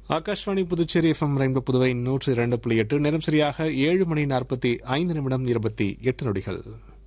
Akashvani Puducherry FM rainbow Puduvai நூற்று இரண்டு புள்ளி எட்டு நேரம் சரியாக ஏழு மணி நாற்பத்தி ஐந்து நிமிடம் இருபத்தி எட்டு நொடிகள்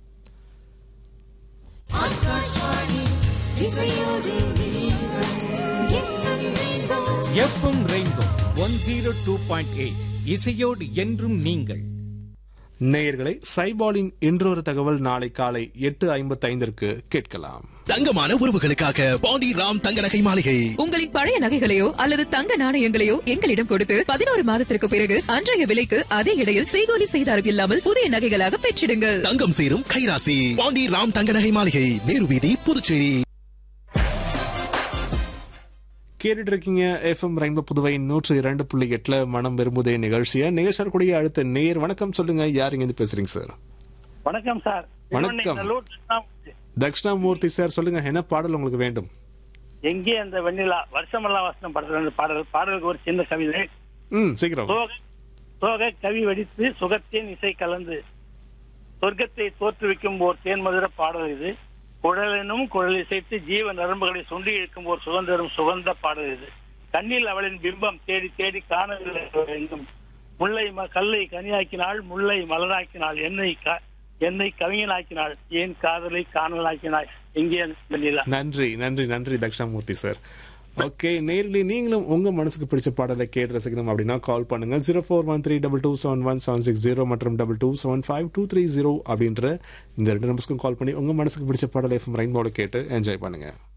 FM rainbow one zero two point eight இசையோடு என்றும் நீங்கள் நேயர்களை சைபாலின் இன்றொரு தகவல் நாளை காலை எட்டு ஐம்பத்தி ஐந்திற்கு கேட்கலாம் தங்கமான உறவுகளுக்காக பாண்டி ராம் தங்க நகை மாளிகை உங்களின் பழைய நகைகளையோ அல்லது தங்க நாணயங்களையோ எங்களிடம் கொடுத்து பதினோரு மாதத்திற்கு பிறகு அன்றைய விலைக்கு அதே இடையில் செய்கூலி செய்தாரம் இல்லாமல் புதிய நகைகளாக பெற்றிடுங்கள் தங்கம் சேரும் கைராசி பாண்டி ராம் தங்க நகை மாளிகை நேரு வீதி புதுச்சேரி கேட்டுட்டு இருக்கீங்க எஃப்எம் ரெயின்போ புதுவை நூற்று இரண்டு புள்ளி எட்டுல மனம் விரும்புதே நிகழ்ச்சியை நிகழ்ச்சியக்கூடிய அடுத்த நேர் வணக்கம் சொல்லுங்க யார் இங்க இருந்து பேசுறீங்க சார் வணக்கம் சார் வணக்கம். நல்லூர் கிருஷ்ணாமூர்த்தி. தக்ஷணாமூர்த்தி சார் சொல்லுங்க என்ன பாடல் உங்களுக்கு வேண்டும் எங்கே அந்த வெண்ணிலா வருஷமெல்லாம் வசனம் படத்துல அந்த பாடல் பாடலுக்கு ஒரு சின்ன கவிதை ம் சீக்கிரம் சோக சோக கவி வெடித்து சுகத்தின் இசை கலந்து சொர்க்கத்தை தோற்றுவிக்கும் ஓர் தேன்மதுர பாடல் இது குழலெனும் குழல் இசைத்து ஜீவ நரம்புகளை சுண்டி இழுக்கும் ஓர் சுதந்திரம் சுகந்த பாடல் இது கண்ணில் அவளின் பிம்பம் தேடி தேடி காணவில்லை எங்கும் முல்லை ம- கல்லை கனியாக்கினாள் முல்லை மலராக்கினாள் என்னை க- என்னை கவிஞனாக்கினாள் ஏன் காதலை காணலாக்கினாள் எங்கே அந்த வெண்ணிலா நன்றி நன்றி நன்றி தக்ஷணாமூர்த்தி சார் ஓகே நேரில் நீங்களும் உங்க மனசுக்கு பிடிச்ச பாடலை கேட்டு ரசிக்கணும் அப்படின்னா கால் பண்ணுங்க zero four one three double two seven one seven six zero மற்றும் double two seven five two three zero அப்படின்ற இந்த ரெண்டு நம்பர்ஸ்க்கும் கால் பண்ணி உங்க மனசுக்கு பிடிச்ச பாடலை எஃப்எம் ரெயின்போட கேட்டு என்ஜாய் பண்ணுங்க